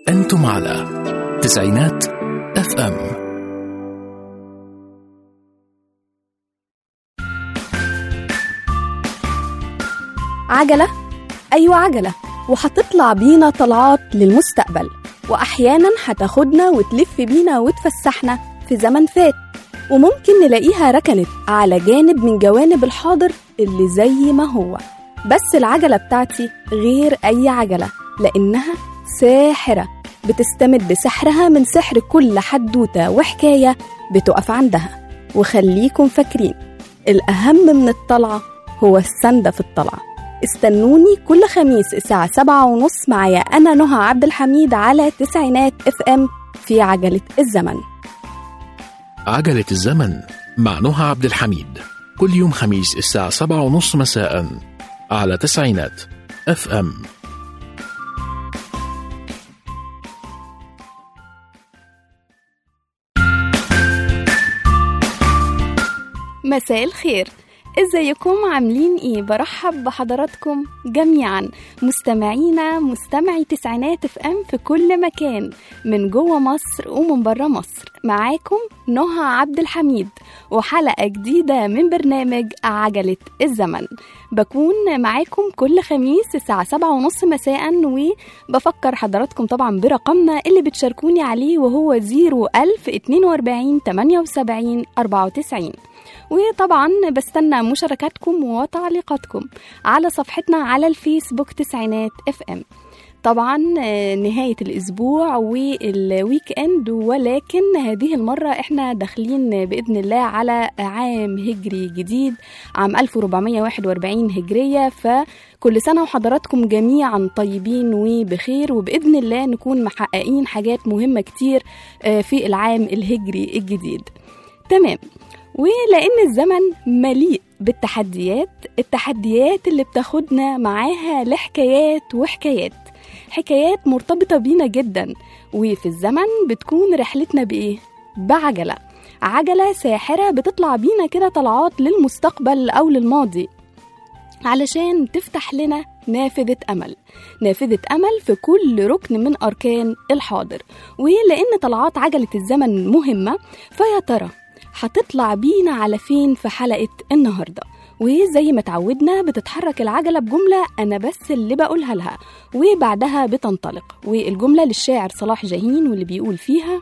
أنتم على تسعينات اف ام عجلة؟ أيوة عجلة وهتطلع بينا طلعات للمستقبل وأحيانا هتاخدنا وتلف بينا وتفسحنا في زمن فات وممكن نلاقيها ركنت على جانب من جوانب الحاضر اللي زي ما هو بس العجلة بتاعتي غير أي عجلة لأنها ساحرة بتستمد بسحرها من سحر كل حدوتة وحكاية بتقف عندها وخليكم فاكرين الأهم من الطلعة هو السندة في الطلعة استنوني كل خميس الساعة سبعة ونص معايا أنا نهى عبد الحميد على تسعينات اف ام في عجلة الزمن عجلة الزمن مع نهى عبد الحميد كل يوم خميس الساعة سبعة ونص مساء على تسعينات اف ام مساء الخير ازيكم عاملين ايه برحب بحضراتكم جميعا مستمعينا مستمعي تسعينات اف ام في كل مكان من جوه مصر ومن بره مصر معاكم نهى عبد الحميد وحلقه جديده من برنامج عجله الزمن بكون معاكم كل خميس الساعة سبعة ونص مساء وبفكر حضراتكم طبعا برقمنا اللي بتشاركوني عليه وهو زيرو ألف اتنين وأربعين تمانية وسبعين أربعة وتسعين وطبعا بستنى مشاركاتكم وتعليقاتكم على صفحتنا على الفيسبوك تسعينات اف ام طبعا آه، نهاية الأسبوع والويك إند ولكن هذه المرة إحنا داخلين بإذن الله على عام هجري جديد عام 1441 هجرية فكل سنة وحضراتكم جميعا طيبين وبخير وبإذن الله نكون محققين حاجات مهمة كتير آه، في العام الهجري الجديد تمام ولأن الزمن مليء بالتحديات التحديات اللي بتاخدنا معاها لحكايات وحكايات حكايات مرتبطة بينا جدا وفي الزمن بتكون رحلتنا بإيه؟ بعجلة عجلة ساحرة بتطلع بينا كده طلعات للمستقبل أو للماضي علشان تفتح لنا نافذة أمل نافذة أمل في كل ركن من أركان الحاضر ولأن طلعات عجلة الزمن مهمة فيا ترى هتطلع بينا على فين في حلقة النهاردة وزي ما تعودنا بتتحرك العجلة بجملة أنا بس اللي بقولها لها وبعدها بتنطلق والجملة للشاعر صلاح جاهين واللي بيقول فيها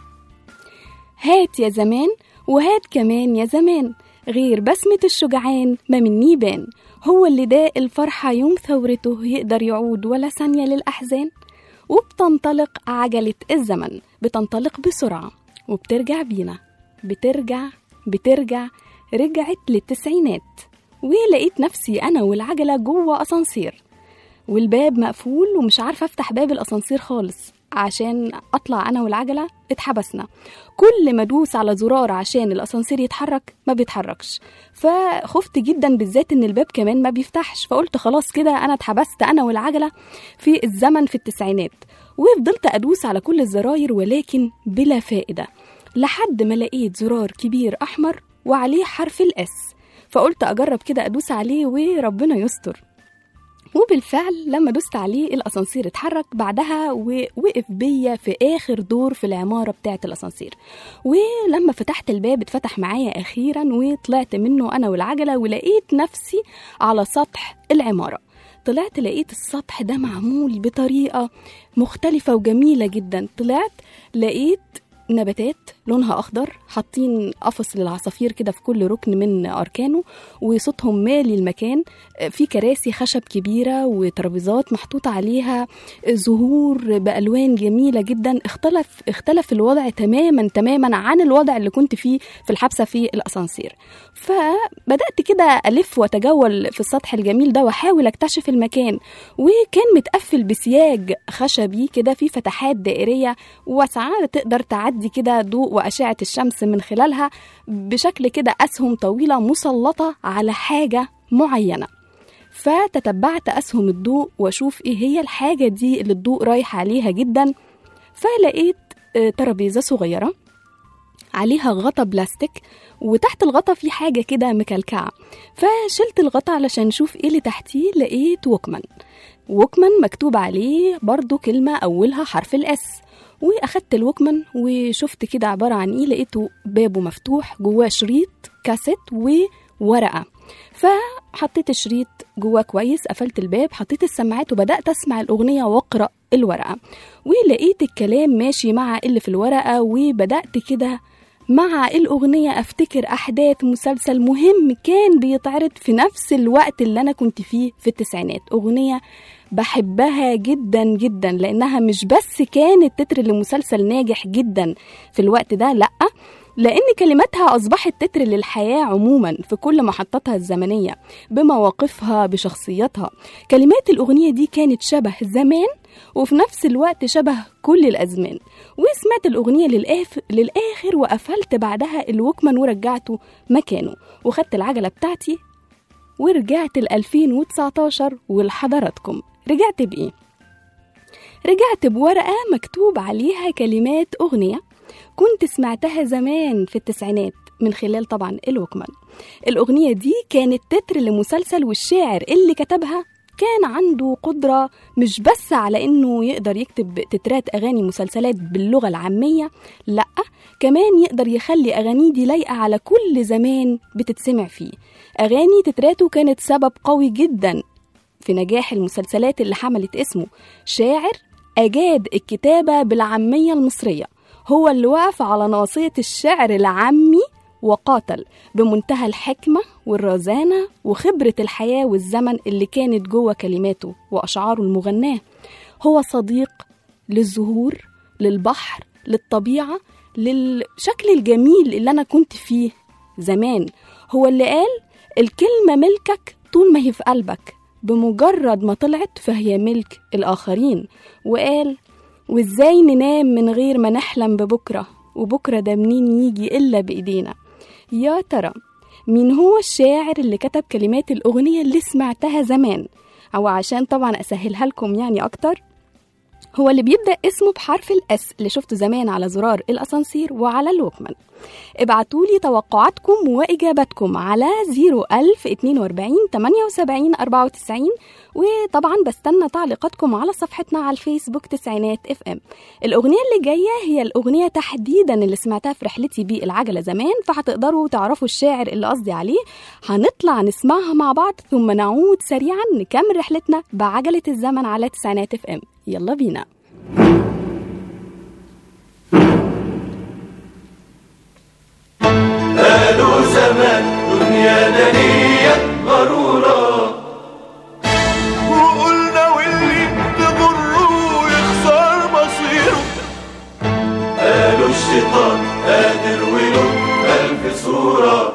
هات يا زمان وهات كمان يا زمان غير بسمة الشجعان ما مني بان هو اللي داق الفرحة يوم ثورته يقدر يعود ولا ثانية للأحزان وبتنطلق عجلة الزمن بتنطلق بسرعة وبترجع بينا بترجع بترجع رجعت للتسعينات ولقيت نفسي أنا والعجلة جوه أسانسير والباب مقفول ومش عارفة أفتح باب الأسانسير خالص عشان أطلع أنا والعجلة اتحبسنا كل ما أدوس على زرار عشان الأسانسير يتحرك ما بيتحركش فخفت جدا بالذات إن الباب كمان ما بيفتحش فقلت خلاص كده أنا اتحبست أنا والعجلة في الزمن في التسعينات وفضلت أدوس على كل الزراير ولكن بلا فائدة لحد ما لقيت زرار كبير أحمر وعليه حرف الأس فقلت أجرب كده أدوس عليه وربنا يستر وبالفعل لما دوست عليه الأسانسير اتحرك بعدها ووقف بيا في آخر دور في العمارة بتاعة الأسانسير ولما فتحت الباب اتفتح معايا أخيرا وطلعت منه أنا والعجلة ولقيت نفسي على سطح العمارة طلعت لقيت السطح ده معمول بطريقة مختلفة وجميلة جدا طلعت لقيت نباتات لونها اخضر حاطين قفص للعصافير كده في كل ركن من اركانه وصوتهم مالي المكان في كراسي خشب كبيره وترابيزات محطوط عليها زهور بالوان جميله جدا اختلف اختلف الوضع تماما تماما عن الوضع اللي كنت فيه في الحبسه في الاسانسير فبدات كده الف واتجول في السطح الجميل ده واحاول اكتشف المكان وكان متقفل بسياج خشبي كده في فتحات دائريه واسعه تقدر تعدي كده ضوء واشعه الشمس من خلالها بشكل كده اسهم طويله مسلطه على حاجه معينه فتتبعت اسهم الضوء واشوف ايه هي الحاجه دي اللي الضوء رايح عليها جدا فلقيت آه، ترابيزه صغيره عليها غطا بلاستيك وتحت الغطا في حاجة كده مكلكعة فشلت الغطا علشان أشوف إيه اللي تحتيه لقيت ووكمان ووكمان مكتوب عليه برضو كلمة أولها حرف الأس وأخدت الوكمان وشفت كده عبارة عن إيه لقيته بابه مفتوح جواه شريط كاسيت وورقة فحطيت الشريط جواه كويس قفلت الباب حطيت السماعات وبدأت أسمع الأغنية وأقرأ الورقة ولقيت الكلام ماشي مع اللي في الورقة وبدأت كده مع الأغنية أفتكر أحداث مسلسل مهم كان بيتعرض في نفس الوقت اللي أنا كنت فيه في التسعينات أغنية بحبها جدا جدا لأنها مش بس كانت تتر لمسلسل ناجح جدا في الوقت ده لأ لأن كلماتها أصبحت تتر للحياة عموما في كل محطاتها الزمنية بمواقفها بشخصياتها كلمات الأغنية دي كانت شبه زمان وفي نفس الوقت شبه كل الأزمان وسمعت الأغنية للآخ... للآخر وقفلت بعدها الوكمان ورجعته مكانه وخدت العجلة بتاعتي ورجعت ل 2019 ولحضراتكم رجعت بإيه؟ رجعت بورقة مكتوب عليها كلمات أغنية كنت سمعتها زمان في التسعينات من خلال طبعا الوكمان الأغنية دي كانت تتر لمسلسل والشاعر اللي كتبها كان عنده قدرة مش بس على إنه يقدر يكتب تترات أغاني مسلسلات باللغة العامية لأ كمان يقدر يخلي أغانيه دي لايقة على كل زمان بتتسمع فيه أغاني تتراته كانت سبب قوي جدا في نجاح المسلسلات اللي حملت اسمه شاعر أجاد الكتابة بالعامية المصرية هو اللي وقف على ناصية الشعر العامي وقاتل بمنتهى الحكمة والرزانة وخبرة الحياة والزمن اللي كانت جوه كلماته وأشعاره المغناة هو صديق للزهور للبحر للطبيعة للشكل الجميل اللي أنا كنت فيه زمان هو اللي قال الكلمة ملكك طول ما هي في قلبك بمجرد ما طلعت فهي ملك الآخرين وقال وإزاي ننام من غير ما نحلم ببكرة وبكرة ده منين يجي إلا بإيدينا يا ترى مين هو الشاعر اللي كتب كلمات الأغنية اللي سمعتها زمان أو عشان طبعا أسهلها لكم يعني أكتر هو اللي بيبدأ اسمه بحرف الأس اللي شفته زمان على زرار الأسانسير وعلى الوكمان ابعتولي توقعاتكم وإجاباتكم على 01042 78 94 وطبعا بستنى تعليقاتكم على صفحتنا على الفيسبوك تسعينات اف ام الأغنية اللي جاية هي الأغنية تحديدا اللي سمعتها في رحلتي بالعجلة زمان فهتقدروا تعرفوا الشاعر اللي قصدي عليه هنطلع نسمعها مع بعض ثم نعود سريعا نكمل رحلتنا بعجلة الزمن على تسعينات اف ام يلا بينا قالوا زمان دنيا دنيا غرورة وقلنا واللي تضره يخسر مصيره قالوا الشيطان قادر وله ألف صورة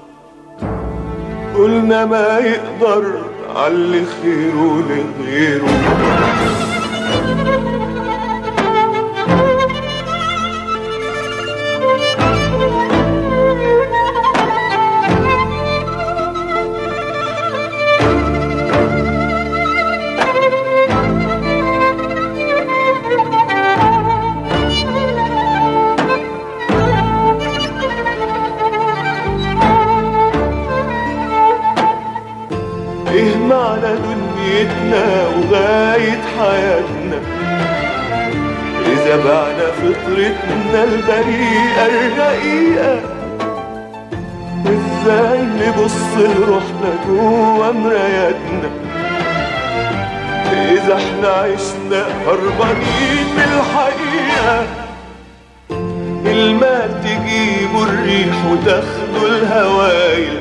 قلنا ما يقدر على خيره لغيره ايه معنى دنيتنا وغاية حياتنا إذا بعنا فطرتنا البريئة الرقيقة ازاي نبص لروحنا جوا مراياتنا إذا احنا عشنا هربانين من الحقيقة المال تجيبوا الريح وتاخدوا الهوايل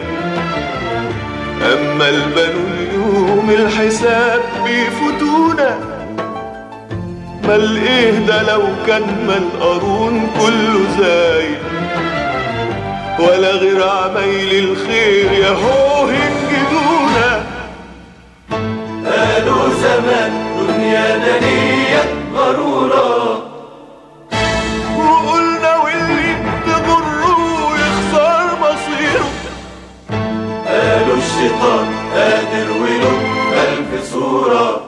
أما البنو اليوم الحساب بيفوتونا مال إيه ده لو كان مال قارون كله زايد ولا غير عمايل الخير يهو ينجدونا قالوا زمان دنيا دنيا غرورة وقلنا واللي تضره يخسر مصيره قالوا الشيطان قادر وله ألف صورة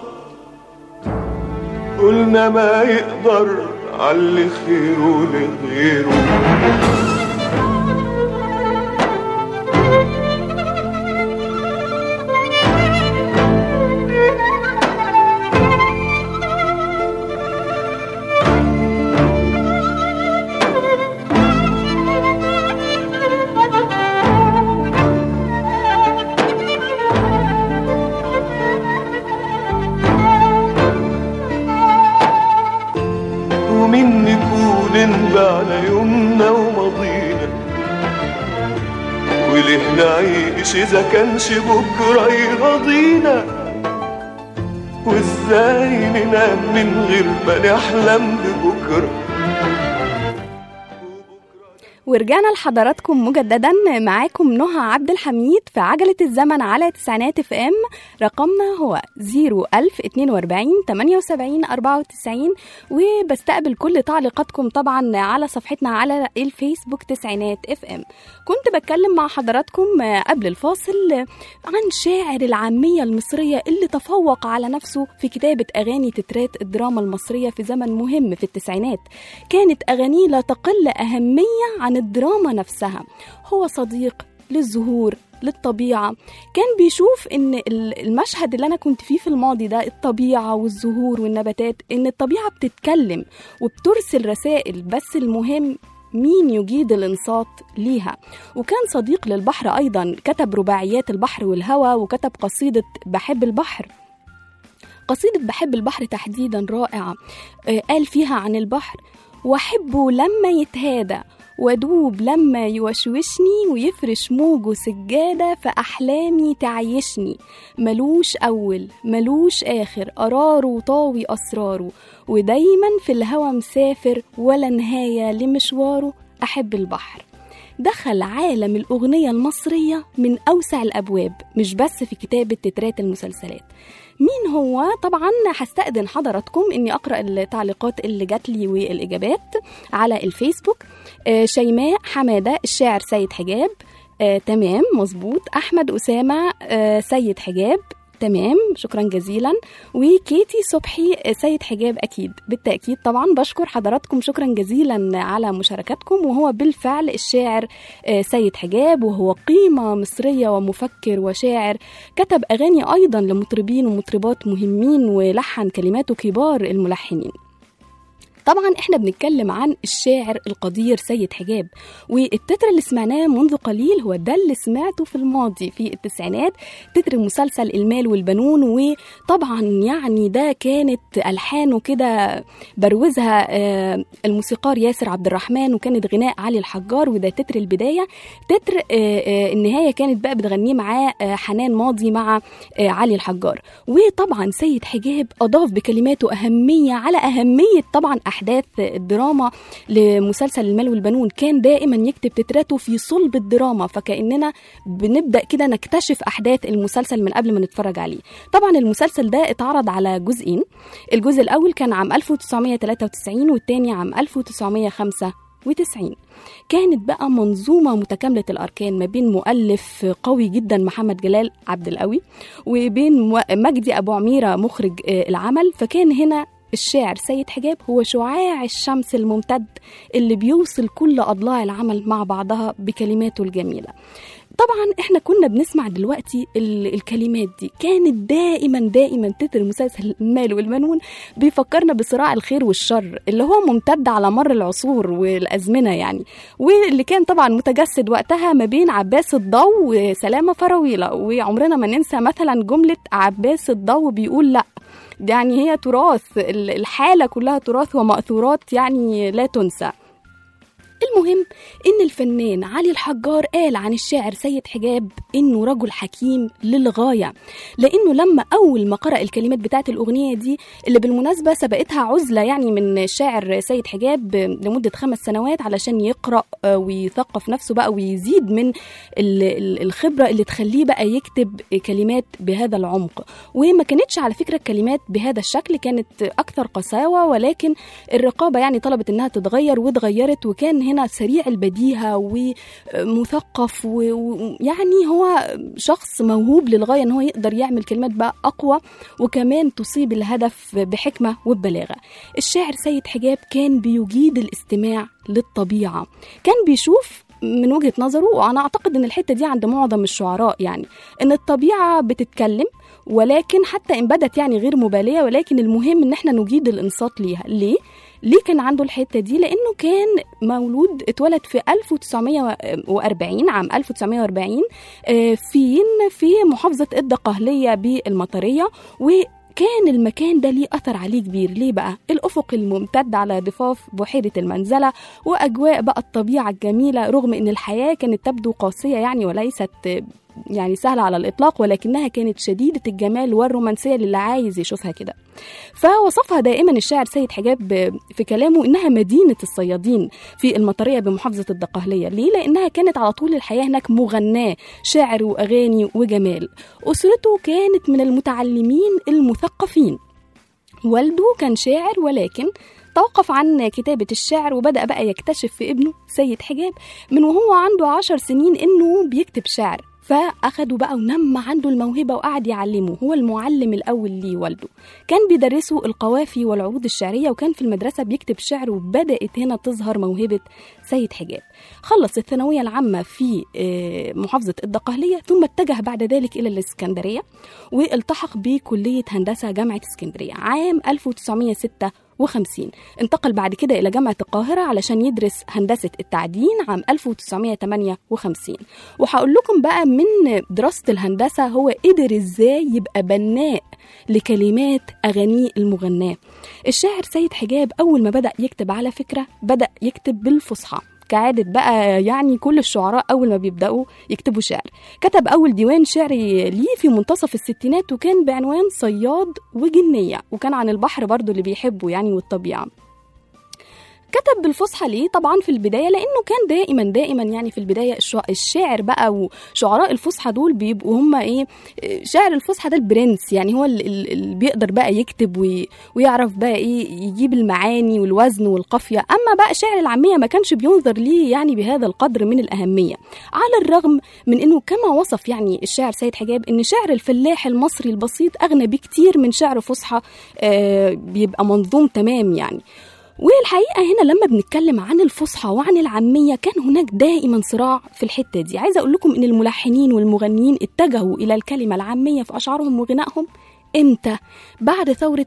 قلنا ما يقدر على خيره لغيره ومين نكون انبعنا يومنا وماضينا وليه نعيش إذا كانش بكرة يرضينا وإزاي ننام من غير ما نحلم ببكرة ورجعنا لحضراتكم مجددا معاكم نهى عبد الحميد في عجلة الزمن على تسعينات اف ام رقمنا هو 01042 78 94 وبستقبل كل تعليقاتكم طبعا على صفحتنا على الفيسبوك تسعينات اف ام كنت بتكلم مع حضراتكم قبل الفاصل عن شاعر العامية المصرية اللي تفوق على نفسه في كتابة أغاني تترات الدراما المصرية في زمن مهم في التسعينات كانت أغانيه لا تقل أهمية عن الدراما نفسها هو صديق للزهور للطبيعة كان بيشوف ان ال- المشهد اللي انا كنت فيه في الماضي ده الطبيعة والزهور والنباتات ان الطبيعة بتتكلم وبترسل رسائل بس المهم مين يجيد الانصات ليها وكان صديق للبحر ايضا كتب رباعيات البحر والهوى وكتب قصيدة بحب البحر قصيدة بحب البحر تحديدا رائعة آه، قال فيها عن البحر واحبه لما يتهادى وادوب لما يوشوشني ويفرش موجه سجادة في أحلامي تعيشني ملوش أول ملوش آخر قراره طاوي أسراره ودايما في الهوى مسافر ولا نهاية لمشواره أحب البحر دخل عالم الأغنية المصرية من أوسع الأبواب مش بس في كتابة تترات المسلسلات مين هو طبعا هستأذن حضراتكم اني اقرا التعليقات اللي جات لي والاجابات على الفيسبوك آه، شيماء حماده الشاعر سيد حجاب آه، تمام مظبوط احمد اسامه آه، سيد حجاب تمام شكرا جزيلا وكيتي صبحي آه، سيد حجاب اكيد بالتاكيد طبعا بشكر حضراتكم شكرا جزيلا على مشاركتكم وهو بالفعل الشاعر آه، سيد حجاب وهو قيمه مصريه ومفكر وشاعر كتب أغاني أيضا لمطربين ومطربات مهمين ولحن كلماته كبار الملحنين طبعا احنا بنتكلم عن الشاعر القدير سيد حجاب والتتر اللي سمعناه منذ قليل هو ده اللي سمعته في الماضي في التسعينات تتر مسلسل المال والبنون وطبعا يعني ده كانت الحانه كده بروزها آه، الموسيقار ياسر عبد الرحمن وكانت غناء علي الحجار وده تتر البدايه تتر آه، آه، النهايه كانت بقى بتغنيه معاه آه، حنان ماضي مع آه، علي الحجار وطبعا سيد حجاب اضاف بكلماته اهميه على اهميه طبعا احداث الدراما لمسلسل المال والبنون كان دائما يكتب تتراته في صلب الدراما فكاننا بنبدا كده نكتشف احداث المسلسل من قبل ما نتفرج عليه طبعا المسلسل ده اتعرض على جزئين الجزء الاول كان عام 1993 والتاني عام 1995 كانت بقى منظومة متكاملة الأركان ما بين مؤلف قوي جدا محمد جلال عبد القوي وبين مو- مجدي أبو عميرة مخرج آه، العمل فكان هنا الشاعر سيد حجاب هو شعاع الشمس الممتد اللي بيوصل كل أضلاع العمل مع بعضها بكلماته الجميلة طبعا احنا كنا بنسمع دلوقتي ال- الكلمات دي كانت دائما دائما تتر مسلسل المال والمنون بيفكرنا بصراع الخير والشر اللي هو ممتد على مر العصور والازمنه يعني واللي كان طبعا متجسد وقتها ما بين عباس الضو وسلامه فراويله وعمرنا ما ننسى مثلا جمله عباس الضو بيقول لا ده يعني هي تراث ال- الحاله كلها تراث ومأثورات يعني لا تنسى المهم ان الفنان علي الحجار قال عن الشاعر سيد حجاب انه رجل حكيم للغايه لانه لما اول ما قرا الكلمات بتاعت الاغنيه دي اللي بالمناسبه سبقتها عزله يعني من الشاعر سيد حجاب لمده خمس سنوات علشان يقرا آه، ويثقف نفسه بقى ويزيد من ال- ال- الخبره اللي تخليه بقى يكتب كلمات بهذا العمق وما كانتش على فكره الكلمات بهذا الشكل كانت اكثر قساوه ولكن الرقابه يعني طلبت انها تتغير واتغيرت وكان هنا سريع البديهه ومثقف ويعني هو شخص موهوب للغايه ان هو يقدر يعمل كلمات بقى اقوى وكمان تصيب الهدف بحكمه وببلاغه. الشاعر سيد حجاب كان بيجيد الاستماع للطبيعه، كان بيشوف من وجهه نظره وانا اعتقد ان الحته دي عند معظم الشعراء يعني ان الطبيعه بتتكلم ولكن حتى ان بدت يعني غير مباليه ولكن المهم ان احنا نجيد الانصات ليها ليه ليه كان عنده الحته دي لانه كان مولود اتولد في 1940 عام 1940 آه، فين في محافظه الدقهليه بالمطريه و وكان المكان ده ليه أثر عليه كبير ليه بقى؟ الأفق الممتد على ضفاف بحيرة المنزلة وأجواء بقى الطبيعة الجميلة رغم إن الحياة كانت تبدو قاسية يعني وليست يعني سهلة على الإطلاق ولكنها كانت شديدة الجمال والرومانسية للي عايز يشوفها كده فوصفها دائما الشاعر سيد حجاب في كلامه إنها مدينة الصيادين في المطرية بمحافظة الدقهلية ليه؟ لأنها كانت على طول الحياة هناك مغناة شعر وأغاني وجمال أسرته كانت من المتعلمين المثقفين والده كان شاعر ولكن توقف عن كتابة الشعر وبدأ بقى يكتشف في ابنه سيد حجاب من وهو عنده عشر سنين إنه بيكتب شعر فأخده بقى ونمى عنده الموهبة وقعد يعلمه هو المعلم الأول ليه والده كان بيدرسه القوافي والعروض الشعرية وكان في المدرسة بيكتب شعر وبدأت هنا تظهر موهبة سيد حجاب خلص الثانوية العامة في آه، محافظة الدقهلية ثم اتجه بعد ذلك إلى الإسكندرية والتحق بكلية هندسة جامعة اسكندرية عام 1956 انتقل بعد كده إلى جامعة القاهرة علشان يدرس هندسة التعدين عام 1958 وهقول لكم بقى من دراسة الهندسة هو قدر إزاي يبقى بناء لكلمات أغانيه المغناة الشاعر سيد حجاب أول ما بدأ يكتب على فكرة بدأ يكتب بالفصحى كعادة بقى يعني كل الشعراء أول ما بيبدأوا يكتبوا شعر كتب أول ديوان شعري ليه في منتصف الستينات وكان بعنوان صياد وجنية وكان عن البحر برضو اللي بيحبه يعني والطبيعة كتب بالفصحى ليه طبعا في البدايه لانه كان دائما دائما يعني في البدايه الشع- الشاعر بقى وشعراء الفصحى دول بيبقوا هم ايه شاعر الفصحى ده البرنس يعني هو ال- ال- اللي بيقدر بقى يكتب وي- ويعرف بقى ايه يجيب المعاني والوزن والقافيه اما بقى شعر العاميه ما كانش بينظر ليه يعني بهذا القدر من الاهميه على الرغم من انه كما وصف يعني الشاعر سيد حجاب ان شعر الفلاح المصري البسيط اغنى بكتير من شعر فصحى آه بيبقى منظوم تمام يعني والحقيقه هنا لما بنتكلم عن الفصحى وعن العاميه كان هناك دائما صراع في الحته دي عايزه اقول لكم ان الملحنين والمغنيين اتجهوا الى الكلمه العاميه في اشعارهم وغنائهم امتى بعد ثوره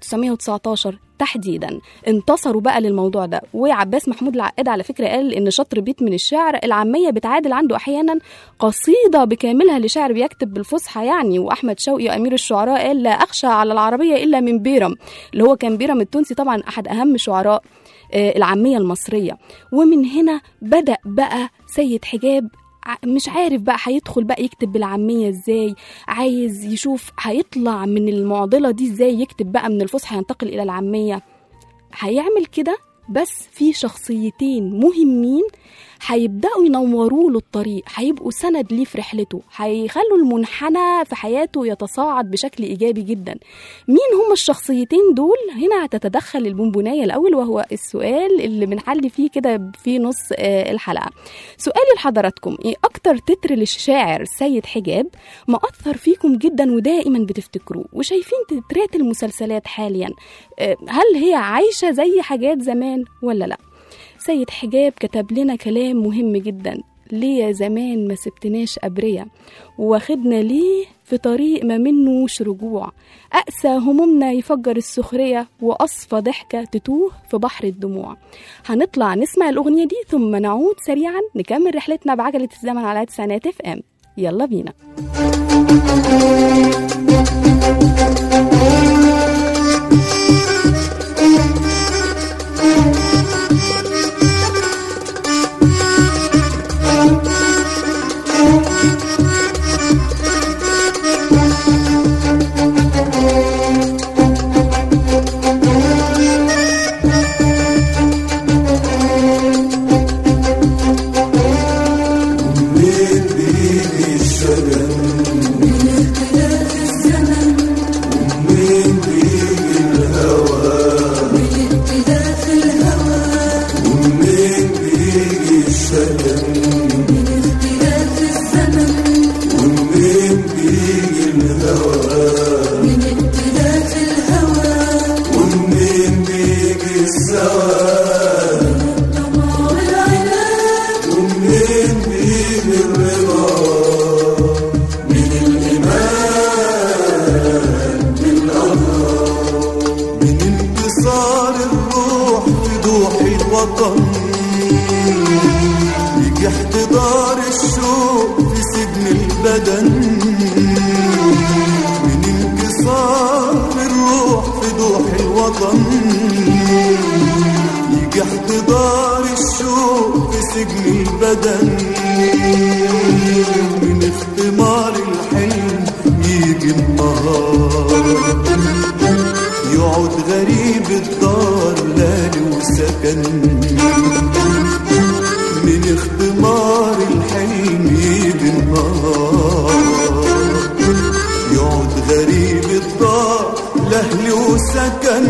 1919 تحديدا انتصروا بقى للموضوع ده وعباس محمود العقاد على فكره قال ان شطر بيت من الشعر العاميه بتعادل عنده احيانا قصيده بكاملها لشاعر بيكتب بالفصحى يعني واحمد شوقي امير الشعراء قال لا اخشى على العربيه الا من بيرم اللي هو كان بيرم التونسي طبعا احد اهم شعراء آه، العاميه المصريه ومن هنا بدا بقى سيد حجاب ع- مش عارف بقى هيدخل بقى يكتب بالعامية ازاي عايز يشوف هيطلع من المعضلة دي ازاي يكتب بقى من الفصحى ينتقل إلى العامية هيعمل كده بس في شخصيتين مهمين هيبدأوا ينوروا له الطريق هيبقوا سند ليه في رحلته هيخلوا المنحنى في حياته يتصاعد بشكل إيجابي جدا مين هم الشخصيتين دول هنا هتتدخل البونبوناية الأول وهو السؤال اللي بنحل فيه كده في نص آه، الحلقة سؤالي لحضراتكم ايه أكتر تتر للشاعر سيد حجاب مأثر فيكم جدا ودائما بتفتكروه وشايفين تترات المسلسلات حاليا آه، هل هي عايشة زي حاجات زمان ولا لا سيد حجاب كتب لنا كلام مهم جدا ليه يا زمان ما سبتناش أبرية واخدنا ليه في طريق ما منوش رجوع أقسى همومنا يفجر السخرية وأصفى ضحكة تتوه في بحر الدموع هنطلع نسمع الأغنية دي ثم نعود سريعا نكمل رحلتنا بعجلة الزمن على تسعينات اف ام يلا بينا من انتصار الروح في ضوح الوطن يجي احتضار الشوق في سجن البدن من انكسار يجي احتضار الشوق في سجن البدن من اختمار الحلم يجي النهار يقعد غريب الدار لالي وسكن من اختمار الحلم يجي النهار يقعد غريب الدار لأهل وسكن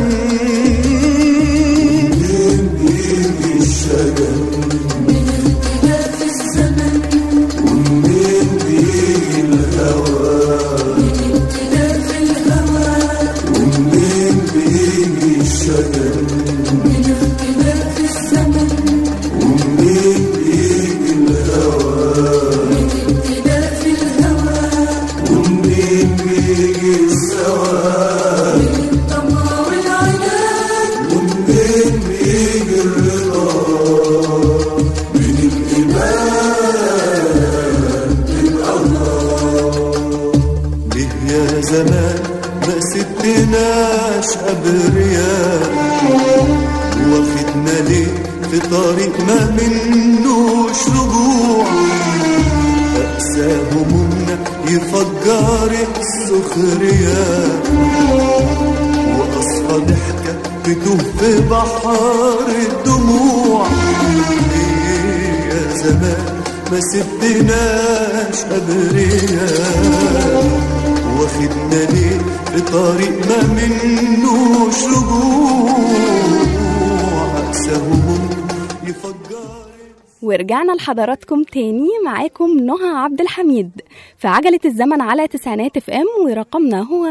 يجي الشجن ومنين بيجي الهوى ومنين بيجي الشجن ومنين بيجي الهوى ومنين بيجي السواد ومنين بيجي الرضا من الإيمان بالله ليه يا زمان ما سبتناش أبرياء واخدنا ليه في طريق ما منوش رجوع أقسى همومنا يفجر السخرية وأصفى ضحكة تتوه في بحر الدموع ليه يا زمان ما سبتناش أبرياء واخدنا ليه في طريق ما منوش رجوع أقسى همومنا يفجر ورجعنا لحضراتكم تاني معاكم نهى عبد الحميد في عجلة الزمن على تسعينات اف ام ورقمنا هو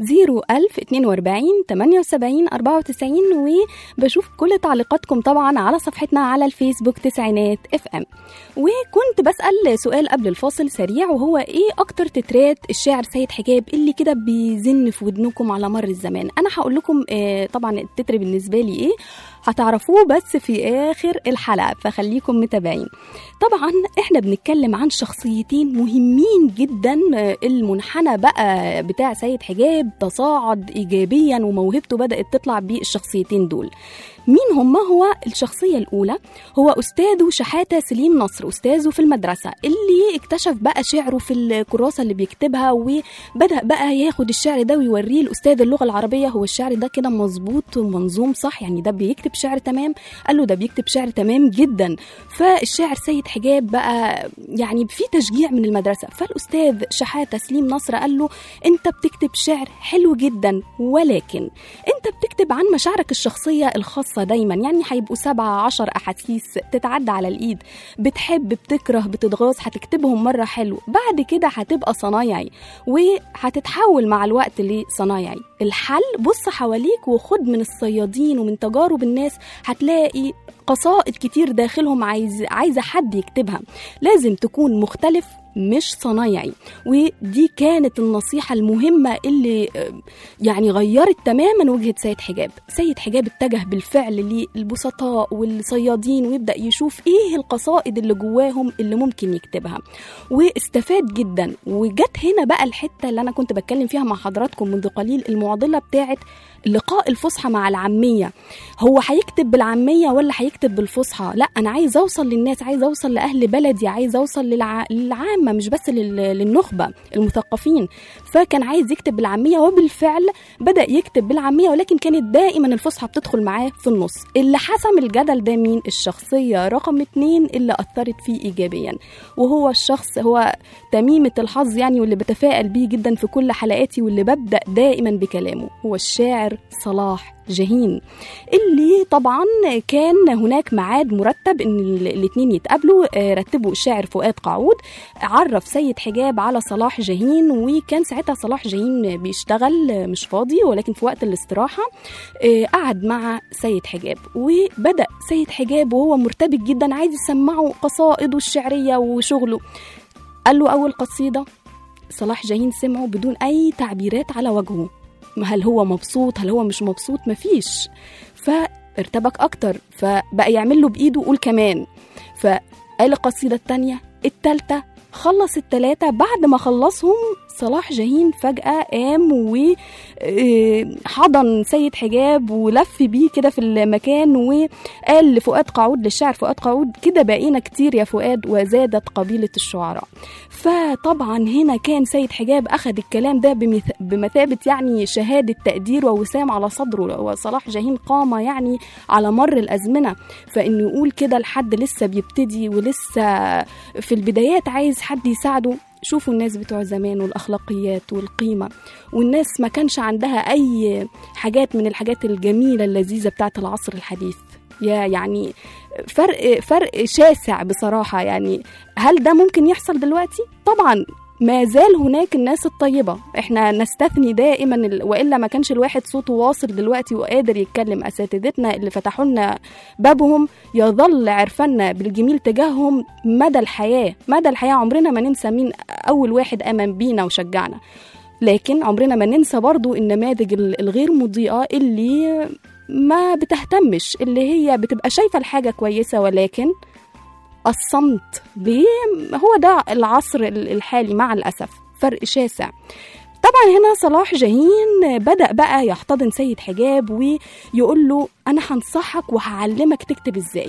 01042 78 94 وبشوف كل تعليقاتكم طبعا على صفحتنا على الفيسبوك تسعينات اف ام وكنت بسأل سؤال قبل الفاصل سريع وهو ايه اكتر تترات الشاعر سيد حجاب اللي كده بيزن في ودنكم على مر الزمان انا هقول لكم آه طبعا التتر بالنسبة لي ايه هتعرفوه بس في آخر الحلقة فخليكم متابعين طبعا احنا بنتكلم عن شخصيتين مهمين جدا آه، المنحنى بقى بتاع سيد حجاب تصاعد إيجابيا وموهبته بدأت تطلع بالشخصيتين دول مين هما هو الشخصية الأولى هو أستاذه شحاتة سليم نصر أستاذه في المدرسة اللي اكتشف بقى شعره في الكراسة اللي بيكتبها وبدأ بقى ياخد الشعر ده ويوريه لأستاذ اللغة العربية هو الشعر ده كده مظبوط ومنظوم صح يعني ده بيكتب شعر تمام قال له ده بيكتب شعر تمام جدا فالشاعر سيد حجاب بقى يعني في تشجيع من المدرسة فالأستاذ شحاتة سليم نصر قال له أنت بتكتب شعر حلو جدا ولكن أنت بتكتب عن مشاعرك الشخصية الخاصة دايما يعني هيبقوا سبعة عشر أحاسيس تتعدى على الإيد بتحب بتكره بتتغاظ هتكتبهم مرة حلو بعد كده هتبقى صنايعي وهتتحول مع الوقت لصنايعي الحل بص حواليك وخد من الصيادين ومن تجارب الناس هتلاقي قصائد كتير داخلهم عايز عايزه حد يكتبها لازم تكون مختلف مش صنايعي ودي كانت النصيحة المهمة اللي آه، يعني غيرت تماما وجهة سيد حجاب سيد حجاب اتجه بالفعل للبسطاء والصيادين ويبدأ يشوف ايه القصائد اللي جواهم اللي ممكن يكتبها واستفاد جدا وجت هنا بقى الحتة اللي أنا كنت بتكلم فيها مع حضراتكم منذ قليل المعضلة بتاعت لقاء الفصحى مع العامية هو هيكتب بالعامية ولا هيكتب بالفصحى لا أنا عايز أوصل للناس عايز أوصل لأهل بلدي عايز أوصل للع... للعامة مش بس لل... للنخبة المثقفين فكان عايز يكتب بالعامية وبالفعل بدأ يكتب بالعامية ولكن كانت دائما الفصحى بتدخل معاه في النص اللي حسم الجدل ده مين الشخصية رقم اتنين اللي أثرت فيه إيجابيا وهو الشخص هو تميمة الحظ يعني واللي بتفائل بيه جدا في كل حلقاتي واللي ببدأ دائما بكلامه هو الشاعر صلاح جاهين اللي طبعا كان هناك ميعاد مرتب ان الاثنين يتقابلوا آه، رتبوا الشاعر فؤاد قعود عرف سيد حجاب على صلاح جاهين وكان ساعتها صلاح جاهين بيشتغل آه، مش فاضي ولكن في وقت الاستراحه آه، قعد مع سيد حجاب وبدا سيد حجاب وهو مرتبك جدا عايز يسمعه قصائده الشعريه وشغله قال له اول قصيده صلاح جاهين سمعه بدون اي تعبيرات على وجهه هل هو مبسوط هل هو مش مبسوط مفيش فارتبك اكتر فبقى يعمل له بايده قول كمان فقال القصيده التانية التالتة خلص التلاتة بعد ما خلصهم صلاح جاهين فجأة قام وحضن سيد حجاب ولف بيه كده في المكان وقال لفؤاد قعود للشاعر فؤاد قعود كده بقينا كتير يا فؤاد وزادت قبيلة الشعراء فطبعا هنا كان سيد حجاب أخذ الكلام ده بمث- بمثابة يعني شهادة تقدير ووسام على صدره وصلاح جاهين قام يعني على مر الأزمنة فإنه يقول كده لحد لسه بيبتدي ولسه في البدايات عايز حد يساعده شوفوا الناس بتوع زمان والأخلاقيات والقيمة والناس ما كانش عندها أي حاجات من الحاجات الجميلة اللذيذة بتاعت العصر الحديث يا يعني فرق فرق شاسع بصراحة يعني هل ده ممكن يحصل دلوقتي؟ طبعا ما زال هناك الناس الطيبة احنا نستثني دائما ال... وإلا ما كانش الواحد صوته واصل دلوقتي وقادر يتكلم أساتذتنا اللي فتحوا لنا بابهم يظل عرفنا بالجميل تجاههم مدى الحياة مدى الحياة عمرنا ما ننسى مين أول واحد آمن بينا وشجعنا لكن عمرنا ما ننسى برضو النماذج ال- الغير مضيئة اللي ما بتهتمش اللي هي بتبقى شايفة الحاجة كويسة ولكن الصمت ليه هو ده العصر ال- الحالي مع الأسف فرق شاسع طبعا هنا صلاح جاهين بدأ بقى يحتضن سيد حجاب ويقول له أنا هنصحك وهعلمك تكتب إزاي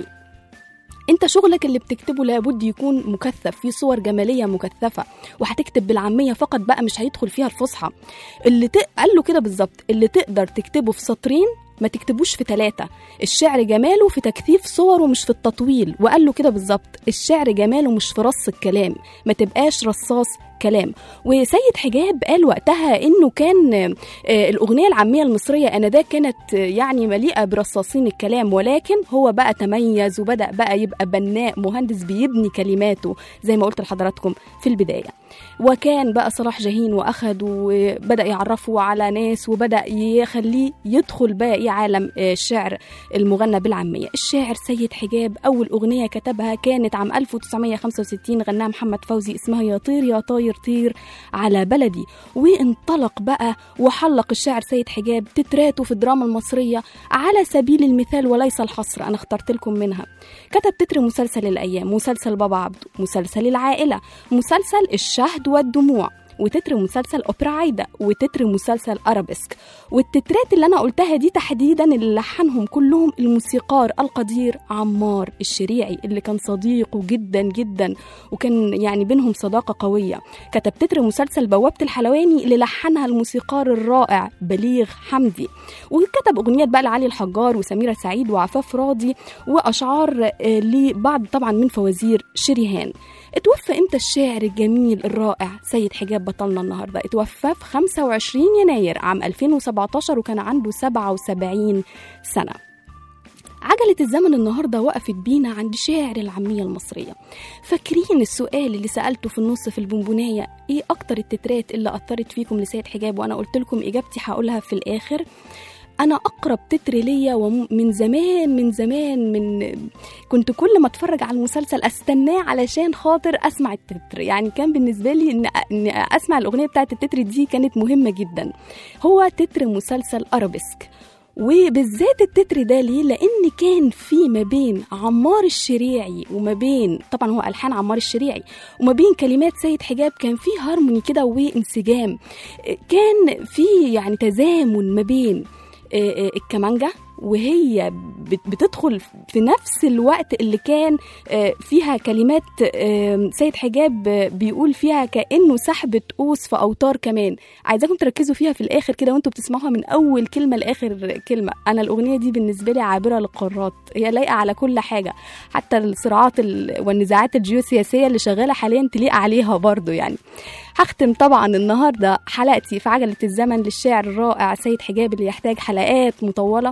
انت شغلك اللي بتكتبه لابد يكون مكثف فيه صور جماليه مكثفه وهتكتب بالعاميه فقط بقى مش هيدخل فيها الفصحى اللي ت... قال له كده بالظبط اللي تقدر تكتبه في سطرين ما تكتبوش في ثلاثة الشعر جماله في تكثيف صوره مش في التطويل وقال له كده بالظبط الشعر جماله مش في رص الكلام ما تبقاش رصاص كلام وسيد حجاب قال وقتها انه كان آه، الاغنيه العاميه المصريه انذاك كانت آه، يعني مليئه برصاصين الكلام ولكن هو بقى تميز وبدا بقى يبقى بناء مهندس بيبني كلماته زي ما قلت لحضراتكم في البدايه وكان بقى صلاح جاهين واخد وبدا يعرفه على ناس وبدا يخليه يدخل بقى ايه عالم آه، الشعر المغنى بالعاميه الشاعر سيد حجاب اول اغنيه كتبها كانت عام 1965 غناها محمد فوزي اسمها يا طير يا طاير طير على بلدي وانطلق بقى وحلق الشاعر سيد حجاب تتراته في الدراما المصريه على سبيل المثال وليس الحصر انا اخترت لكم منها كتب تتر مسلسل الايام مسلسل بابا عبده مسلسل العائله مسلسل الشهد والدموع وتتر مسلسل اوبرا عايده وتتر مسلسل ارابيسك والتترات اللي انا قلتها دي تحديدا اللي لحنهم كلهم الموسيقار القدير عمار الشريعي اللي كان صديقه جدا جدا وكان يعني بينهم صداقه قويه كتب تتر مسلسل بوابه الحلواني اللي لحنها الموسيقار الرائع بليغ حمدي وكتب اغنيات بقى لعلي الحجار وسميره سعيد وعفاف راضي واشعار آه، لبعض طبعا من فوازير شريهان اتوفى امتى الشاعر الجميل الرائع سيد حجاب بطلنا النهارده اتوفى في 25 يناير عام 2017 وكان عنده 77 سنه عجلة الزمن النهاردة وقفت بينا عند شاعر العامية المصرية فاكرين السؤال اللي سألته في النص في البونبوناية ايه أكتر التترات اللي أثرت فيكم لسيد حجاب وأنا قلت لكم إجابتي هقولها في الآخر انا اقرب تتر ليا ومن زمان من زمان من كنت كل ما اتفرج على المسلسل استناه علشان خاطر اسمع التتر يعني كان بالنسبه لي ان ان اسمع الاغنيه بتاعت التتر دي كانت مهمه جدا هو تتر مسلسل ارابيسك وبالذات التتر ده ليه لان كان في ما بين عمار الشريعي وما بين طبعا هو الحان عمار الشريعي وما بين كلمات سيد حجاب كان في هارموني كده وانسجام كان في يعني تزامن ما بين آه، آه، الكمانجا وهي بت- بتدخل في نفس الوقت اللي كان آه، فيها كلمات آه، سيد حجاب آه، بيقول فيها كأنه سحبة قوس في أوتار كمان عايزاكم تركزوا فيها في الآخر كده وانتوا بتسمعوها من أول كلمة لآخر كلمة أنا الأغنية دي بالنسبة لي عابرة للقارات هي لايقة على كل حاجة حتى الصراعات ال- والنزاعات الجيوسياسية اللي شغالة حاليا تليق عليها برضو يعني هختم طبعا النهارده حلقتي في عجله الزمن للشاعر الرائع سيد حجاب اللي يحتاج حلقات مطوله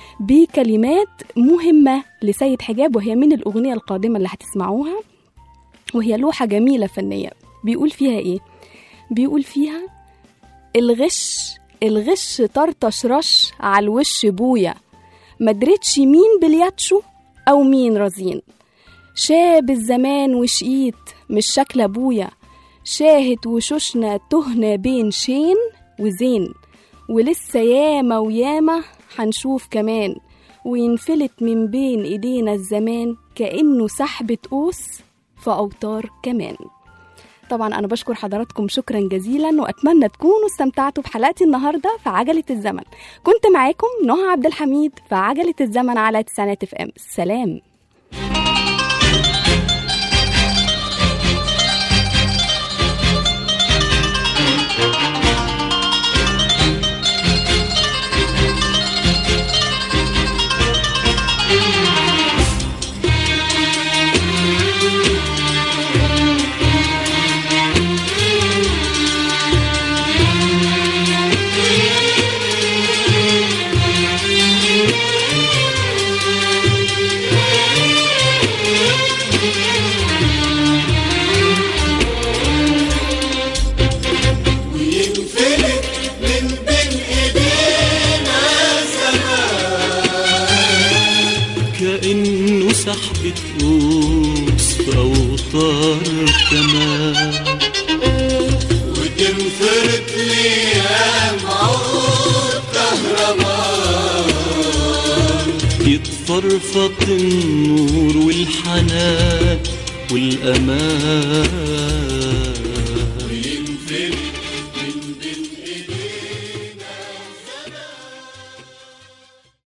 بكلمات مهمه لسيد حجاب وهي من الاغنيه القادمه اللي هتسمعوها وهي لوحه جميله فنيه بيقول فيها ايه بيقول فيها الغش الغش طرطش رش على الوش بويا مدرتش مين بلياتشو او مين رزين شاب الزمان وشقيت مش شكل ابويا شاهد وشوشنا تهنا بين شين وزين ولسه ياما وياما هنشوف كمان وينفلت من بين ايدينا الزمان كأنه سحبة قوس في أوتار كمان طبعا أنا بشكر حضراتكم شكرا جزيلا وأتمنى تكونوا استمتعتوا بحلقتي النهاردة في عجلة الزمن كنت معاكم نهى عبد الحميد في عجلة الزمن على تسعينات اف ام سلام وينفلت من بين ايدينا زمان كأنه سحبة قوس في أوتار كمان وتنفرد ليام عود كهربان يتفرفط النور والحنان والأمان